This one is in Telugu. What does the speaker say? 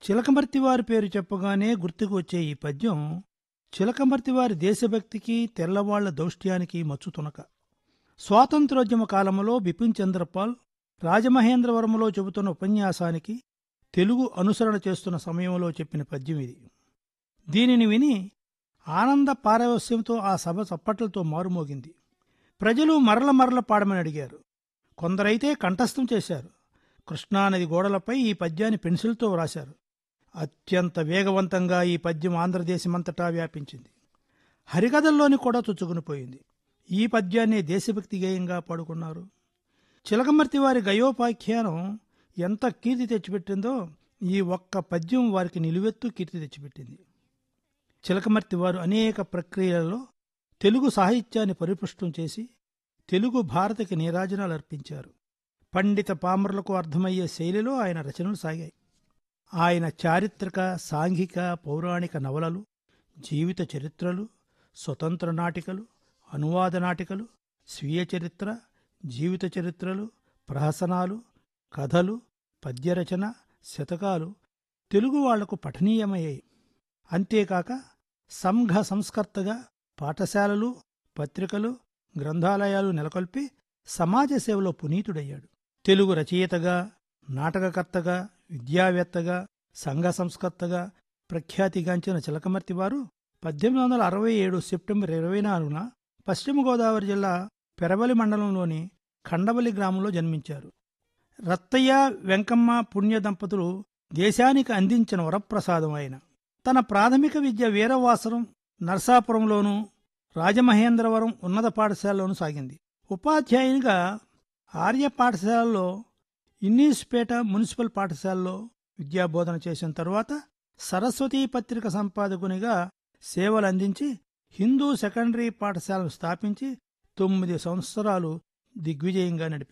చిలకమర్తివారి పేరు చెప్పగానే గుర్తుకు వచ్చే ఈ పద్యం చిలకమర్తివారి దేశభక్తికి తెల్లవాళ్ల దౌష్ట్యానికి మచ్చుతునక స్వాతంత్రోద్యమ కాలంలో బిపిన్ చంద్రపాల్ రాజమహేంద్రవరంలో చెబుతున్న ఉపన్యాసానికి తెలుగు అనుసరణ చేస్తున్న సమయంలో చెప్పిన పద్యం ఇది దీనిని విని ఆనంద పారవస్యంతో ఆ సభ చప్పట్లతో మారుమోగింది ప్రజలు మరల మరల పాడమని అడిగారు కొందరైతే కంఠస్థం చేశారు కృష్ణానది గోడలపై ఈ పద్యాన్ని పెన్సిల్తో వ్రాశారు అత్యంత వేగవంతంగా ఈ పద్యం ఆంధ్రదేశమంతటా వ్యాపించింది హరికథల్లోని కూడా చొచ్చుకునిపోయింది ఈ పద్యాన్ని దేశభక్తి గేయంగా పాడుకున్నారు చిలకమర్తి వారి గయోపాఖ్యానం ఎంత కీర్తి తెచ్చిపెట్టిందో ఈ ఒక్క పద్యం వారికి నిలువెత్తు కీర్తి తెచ్చిపెట్టింది చిలకమర్తి వారు అనేక ప్రక్రియలలో తెలుగు సాహిత్యాన్ని పరిపుష్టం చేసి తెలుగు భారతకి నీరాజనాలు అర్పించారు పండిత పామరులకు అర్థమయ్యే శైలిలో ఆయన రచనలు సాగాయి ఆయన చారిత్రక సాంఘిక పౌరాణిక నవలలు జీవిత చరిత్రలు స్వతంత్ర నాటికలు అనువాద నాటికలు స్వీయ చరిత్ర జీవిత చరిత్రలు ప్రహసనాలు కథలు పద్యరచన శతకాలు తెలుగు వాళ్లకు పఠనీయమయ్యాయి అంతేకాక సంఘ సంస్కర్తగా పాఠశాలలు పత్రికలు గ్రంథాలయాలు నెలకొల్పి సమాజ సేవలో పునీతుడయ్యాడు తెలుగు రచయితగా నాటకకర్తగా విద్యావేత్తగా సంఘ సంస్కర్తగా ప్రఖ్యాతిగాంచిన చిలకమర్తి వారు పద్దెనిమిది వందల అరవై ఏడు సెప్టెంబర్ ఇరవై నాలుగున పశ్చిమ గోదావరి జిల్లా పెరవలి మండలంలోని ఖండవలి గ్రామంలో జన్మించారు రత్తయ్య వెంకమ్మ పుణ్య దంపతులు దేశానికి అందించిన వరప్రసాదం ఆయన తన ప్రాథమిక విద్య వీరవాసరం నర్సాపురంలోనూ రాజమహేంద్రవరం ఉన్నత పాఠశాలలోనూ సాగింది ఉపాధ్యాయునిగా ఆర్య పాఠశాలలో ఇన్నీస్పేట మున్సిపల్ పాఠశాలలో విద్యాబోధన చేసిన తరువాత సరస్వతీ పత్రిక సంపాదకునిగా సేవలు అందించి హిందూ సెకండరీ పాఠశాలను స్థాపించి తొమ్మిది సంవత్సరాలు దిగ్విజయంగా నడిపారు